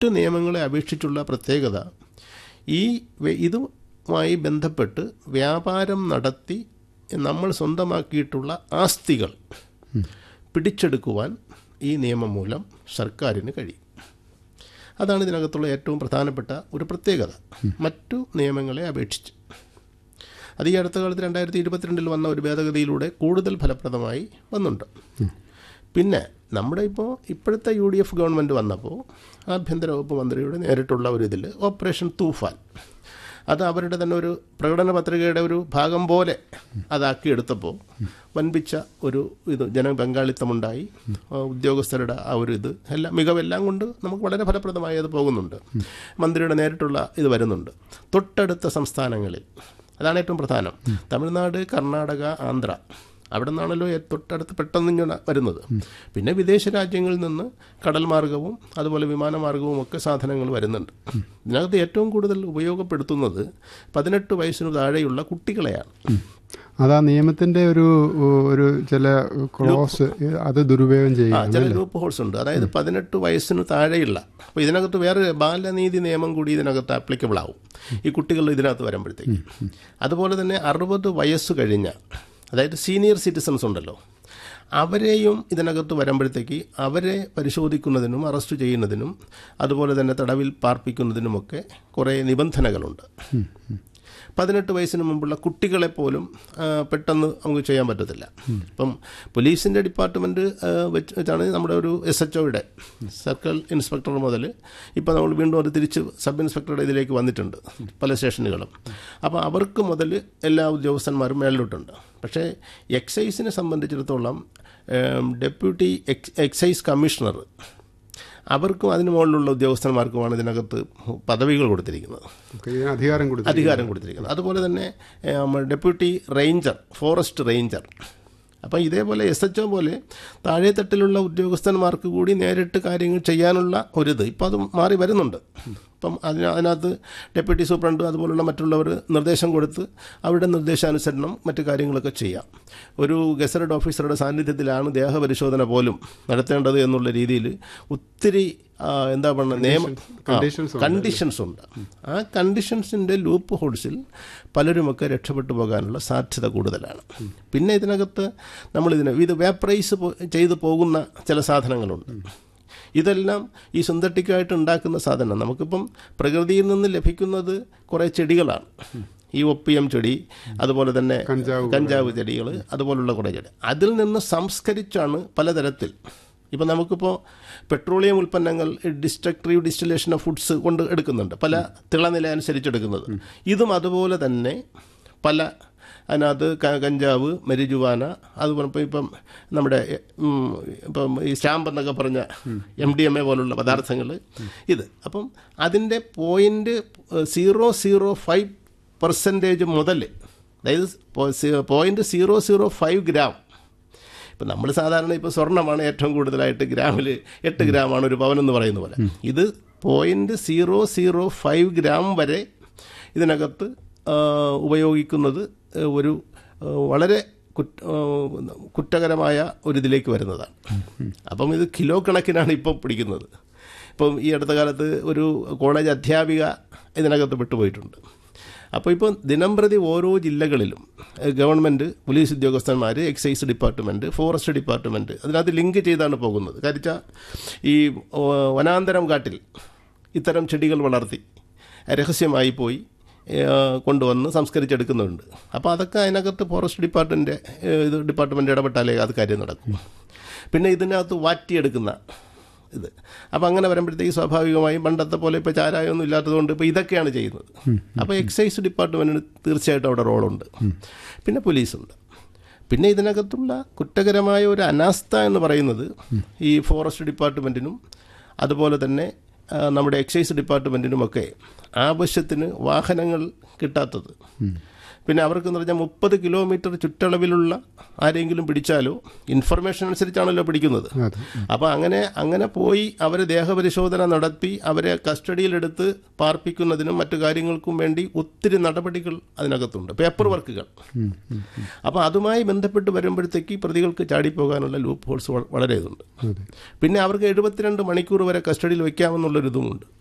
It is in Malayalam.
മറ്റു നിയമങ്ങളെ അപേക്ഷിച്ചുള്ള പ്രത്യേകത ഈ വെ- ഇതുമായി ബന്ധപ്പെട്ട് വ്യാപാരം നടത്തി നമ്മൾ സ്വന്തമാക്കിയിട്ടുള്ള ആസ്തികൾ പിടിച്ചെടുക്കുവാൻ ഈ നിയമം മൂലം സർക്കാരിന് കഴിയും അതാണ് ഇതിനകത്തുള്ള ഏറ്റവും പ്രധാനപ്പെട്ട ഒരു പ്രത്യേകത മറ്റു നിയമങ്ങളെ അപേക്ഷിച്ച് അത് ഈ അടുത്ത കാലത്ത് രണ്ടായിരത്തി ഇരുപത്തിരണ്ടിൽ വന്ന ഒരു ഭേദഗതിയിലൂടെ കൂടുതൽ ഫലപ്രദമായി വന്നുണ്ട് പിന്നെ നമ്മുടെ ഇപ്പോൾ ഇപ്പോഴത്തെ യു ഡി എഫ് ഗവൺമെൻറ് വന്നപ്പോൾ ആഭ്യന്തര വകുപ്പ് മന്ത്രിയുടെ നേരിട്ടുള്ള ഒരു ഇതിൽ ഓപ്പറേഷൻ തൂഫാൻ അത് അവരുടെ തന്നെ ഒരു പ്രകടന പത്രികയുടെ ഒരു ഭാഗം പോലെ അതാക്കി എടുത്തപ്പോൾ വൻപിച്ച ഒരു ഇത് ജനപങ്കാളിത്തമുണ്ടായി ആ, ഉദ്യോഗസ്ഥരുടെ ആ ഒരു ഇത് എല്ലാം മികവെല്ലാം കൊണ്ട് നമുക്ക് വളരെ ഫലപ്രദമായി അത് പോകുന്നുണ്ട് മന്ത്രിയുടെ നേരിട്ടുള്ള ഇത് വരുന്നുണ്ട് തൊട്ടടുത്ത സംസ്ഥാനങ്ങളിൽ അതാണ് ഏറ്റവും പ്രധാനം തമിഴ്നാട് കർണാടക ആന്ധ്ര അവിടെ നിന്നാണല്ലോ ഏ- തൊട്ടടുത്ത് പെട്ടെന്ന് ഇങ്ങനെ വരുന്നത് പിന്നെ വിദേശ രാജ്യങ്ങളിൽ നിന്ന് കടൽ മാർഗവും അതുപോലെ വിമാനമാർഗവും ഒക്കെ സാധനങ്ങൾ വരുന്നുണ്ട് ഇതിനകത്ത് ഏറ്റവും കൂടുതൽ ഉപയോഗപ്പെടുത്തുന്നത് പതിനെട്ട് വയസ്സിന് താഴെയുള്ള കുട്ടികളെയാണ് അതാ നിയമത്തിന്റെ ഒരു ഒരു ചില ക്ലോസ് അത് ദുരുപയോഗം ആ ചെയ്യുക ചില ലൂപ്പ് ഹോൾസ് ഉണ്ട് അതായത് പതിനെട്ട് വയസ്സിന് താഴെയുള്ള അപ്പോൾ ഇതിനകത്ത് വേറെ ബാലനീതി നിയമം കൂടി ഇതിനകത്ത് ആപ്ലിക്കബിൾ ആവും ഈ കുട്ടികൾ ഇതിനകത്ത് വരുമ്പോഴത്തേക്ക് അതുപോലെ തന്നെ അറുപത് വയസ്സ് കഴിഞ്ഞ അതായത് സീനിയർ സിറ്റിസൺസ് ഉണ്ടല്ലോ അവരെയും ഇതിനകത്ത് വരുമ്പോഴത്തേക്ക് അവരെ പരിശോധിക്കുന്നതിനും അറസ്റ്റ് ചെയ്യുന്നതിനും അതുപോലെ തന്നെ തടവിൽ പാർപ്പിക്കുന്നതിനുമൊക്കെ കുറേ നിബന്ധനകളുണ്ട് പതിനെട്ട് വയസ്സിന് മുമ്പുള്ള കുട്ടികളെ പോലും ആ, പെട്ടെന്ന് നമുക്ക് ചെയ്യാൻ പറ്റത്തില്ല ഇപ്പം പോലീസിൻ്റെ ഡിപ്പാർട്ട്മെൻറ്റ് വെച്ച് വെച്ചാണ് നമ്മുടെ ഒരു എസ് എച്ച് ഒയുടെ സർക്കിൾ ഇൻസ്പെക്ടർ മുതൽ ഇപ്പോൾ നമ്മൾ വീണ്ടും അത് തിരിച്ച് സബ് ഇൻസ്പെക്ടറുടെ ഇതിലേക്ക് വന്നിട്ടുണ്ട് പല സ്റ്റേഷനുകളും അപ്പോൾ അവർക്ക് മുതൽ എല്ലാ ഉദ്യോഗസ്ഥന്മാരും മേളിലോട്ടുണ്ട് പക്ഷേ എക്സൈസിനെ സംബന്ധിച്ചിടത്തോളം ഏം, ഡെപ്യൂട്ടി എക്സ് എക്സൈസ് കമ്മീഷണർ അവർക്കും അതിന് മുകളിലുള്ള ഉദ്യോഗസ്ഥന്മാർക്കുമാണ് ഇതിനകത്ത് പദവികൾ കൊടുത്തിരിക്കുന്നത് ഇതിന് അധികാരം കൊടുത്തു അധികാരം കൊടുത്തിരിക്കുന്നത് അതുപോലെ തന്നെ ഏഹ്, നമ്മൾ ഡെപ്യൂട്ടി റേഞ്ചർ ഫോറസ്റ്റ് റേഞ്ചർ അപ്പം ഇതേപോലെ എസ് എച്ച് ഒ പോലെ താഴെത്തട്ടിലുള്ള ഉദ്യോഗസ്ഥന്മാർക്ക് കൂടി നേരിട്ട് കാര്യങ്ങൾ ചെയ്യാനുള്ള ഒരിത് ഇപ്പം അത് മാറി വരുന്നുണ്ട് ഇപ്പം അതിന് അതിനകത്ത് ഡെപ്യൂട്ടി സൂപ്രണ്ട് അതുപോലുള്ള മറ്റുള്ളവർ നിർദ്ദേശം കൊടുത്ത് അവരുടെ നിർദ്ദേശാനുസരണം മറ്റു കാര്യങ്ങളൊക്കെ ചെയ്യാം ഒരു ഗസറ്റഡ് ഓഫീസറുടെ സാന്നിധ്യത്തിലാണ് ദേഹപരിശോധന പോലും നടത്തേണ്ടത് എന്നുള്ള രീതിയിൽ ഒത്തിരി ആ, എന്താ പറയുക നിയമ conditions ഉണ്ട്. കണ്ടീഷൻസ് ഉണ്ട് ആ കണ്ടീഷൻസിൻ്റെ ലൂപ്പ് ഹോൾസിൽ പലരുമൊക്കെ രക്ഷപ്പെട്ടു പോകാനുള്ള സാധ്യത കൂടുതലാണ് പിന്നെ ഇതിനകത്ത് നമ്മളിതിന് ഇത് വേപ്രൈസ് ചെയ്തു പോകുന്ന ചില സാധനങ്ങളുണ്ട് ഇതെല്ലാം ഈ സിന്തറ്റിക്കായിട്ട് ഉണ്ടാക്കുന്ന സാധനം നമുക്കിപ്പം പ്രകൃതിയിൽ നിന്ന് ലഭിക്കുന്നത് കുറേ ചെടികളാണ് ഈ ഒപ്പിയം ചെടി അതുപോലെ തന്നെ കഞ്ചാവ് കഞ്ചാവ് ചെടികൾ അതുപോലുള്ള കുറേ ചെടി അതിൽ നിന്ന് സംസ്കരിച്ചാണ് പലതരത്തിൽ ഇപ്പം നമുക്കിപ്പോൾ പെട്രോളിയം ഉൽപ്പന്നങ്ങൾ ഡിസ്ട്രക്ടീവ് ഡിസ്റ്റിലേഷൻ ഓഫ് ഫുഡ്സ് കൊണ്ട് എടുക്കുന്നുണ്ട് പല തിളനില അനുസരിച്ച് എടുക്കുന്നത് ഇതും അതുപോലെ തന്നെ പല അതിനകത്ത് ക- കഞ്ചാവ് മരിജുവാന അതുപോലെ ഇപ്പം ഇപ്പം നമ്മുടെ ഉം, ഇപ്പം ഈ സ്റ്റാമ്പ് എന്നൊക്കെ പറഞ്ഞ എം ഡി എം എ പോലുള്ള പദാർത്ഥങ്ങൾ ഇത് അപ്പം അതിൻ്റെ point zero zero five percentage മുതൽ അതായത് point zero zero five gram ഇപ്പം നമ്മൾ സാധാരണ ഇപ്പോൾ സ്വർണ്ണമാണ് ഏറ്റവും കൂടുതലായിട്ട് ഗ്രാമിൽ എട്ട് ഗ്രാമാണ് ഒരു പവൻ എന്ന് പറയുന്ന പോലെ ഇത് point zero zero five gram വരെ ഇതിനകത്ത് ആ, ഉപയോഗിക്കുന്നത് ആ, ഒരു ആ, വളരെ കുറ്റ ആ, കുറ്റകരമായ ഒരിതിലേക്ക് വരുന്നതാണ് അപ്പം ഇത് കിലോ കണക്കിനാണ് ഇപ്പം പിടിക്കുന്നത് ഇപ്പം ഈ അടുത്ത കാലത്ത് ഒരു കോളേജ് അധ്യാപിക ഇതിനകത്ത് വിട്ടുപോയിട്ടുണ്ട് അപ്പോൾ ഇപ്പോൾ ദിനം പ്രതി ഓരോ ജില്ലകളിലും ഏഹ്, ഗവൺമെൻറ് പോലീസ് ഉദ്യോഗസ്ഥന്മാർ എക്സൈസ് ഡിപ്പാർട്ട്മെൻറ്റ് ഫോറസ്റ്റ് ഡിപ്പാർട്ട്മെൻറ്റ് അതിനകത്ത് ലിങ്ക് ചെയ്താണ് പോകുന്നത് കാരിച്ച ഈ ഓ, വനാന്തരം കാട്ടിൽ ഇത്തരം ചെടികൾ വളർത്തി രഹസ്യമായി പോയി ഏഹ്, കൊണ്ടുവന്ന് സംസ്കരിച്ചെടുക്കുന്നുണ്ട് അപ്പോൾ അതൊക്കെ അതിനകത്ത് ഫോറസ്റ്റ് ഡിപ്പാർട്ട്മെൻറ്റ് ഇത് ഡിപ്പാർട്ട്മെൻറ്റ് ഇടപെട്ടാലേ അത് കാര്യം നടക്കും പിന്നെ ഇതിനകത്ത് വാറ്റിയെടുക്കുന്ന ഇത് അപ്പം അങ്ങനെ വരുമ്പോഴത്തേക്ക് സ്വാഭാവികമായും പണ്ടത്തെ പോലെ ഇപ്പോൾ ചാരായമൊന്നും ഇല്ലാത്തതുകൊണ്ട് ഇപ്പോൾ ഇതൊക്കെയാണ് ചെയ്യുന്നത് അപ്പോൾ എക്സൈസ് ഡിപ്പാർട്ട്മെൻറ്റിന് തീർച്ചയായിട്ടും അവിടെ റോളുണ്ട് പിന്നെ പോലീസുണ്ട് പിന്നെ ഇതിനകത്തുള്ള കുറ്റകരമായ ഒരു അനാസ്ഥ എന്ന് പറയുന്നത് ഈ ഫോറസ്റ്റ് ഡിപ്പാർട്ട്മെൻറ്റിനും അതുപോലെ തന്നെ ആ, നമ്മുടെ എക്സൈസ് ഡിപ്പാർട്ട്മെൻറ്റിനുമൊക്കെ ആവശ്യത്തിന് വാഹനങ്ങൾ കിട്ടാത്തത് പിന്നെ അവർക്ക് എന്ന് പറഞ്ഞാൽ മുപ്പത് കിലോമീറ്റർ ചുറ്റളവിലുള്ള ആരെങ്കിലും പിടിച്ചാലോ ഇൻഫർമേഷൻ അനുസരിച്ചാണല്ലോ പിടിക്കുന്നത് അതെ അപ്പോൾ അങ്ങനെ അങ്ങനെ പോയി അവരെ ദേഹപരിശോധന നടത്തി അവരെ കസ്റ്റഡിയിലെടുത്ത് പാർപ്പിക്കുന്നതിനും മറ്റു കാര്യങ്ങൾക്കും വേണ്ടി ഒത്തിരി നടപടികൾ അതിനകത്തുണ്ട് പേപ്പർ വർക്കുകൾ ഉം, ഉം, ഉം. അപ്പോൾ അതുമായി ബന്ധപ്പെട്ട് വരുമ്പോഴത്തേക്ക് പ്രതികൾക്ക് ചാടിപ്പോകാനുള്ള ലൂപ്പ് ഹോൾസ് വളരെ ഇതുണ്ട് അതെ പിന്നെ അവർക്ക് എഴുപത്തിരണ്ട് മണിക്കൂർ വരെ കസ്റ്റഡിയിൽ വയ്ക്കാമെന്നുള്ളൊരിതുമുണ്ട്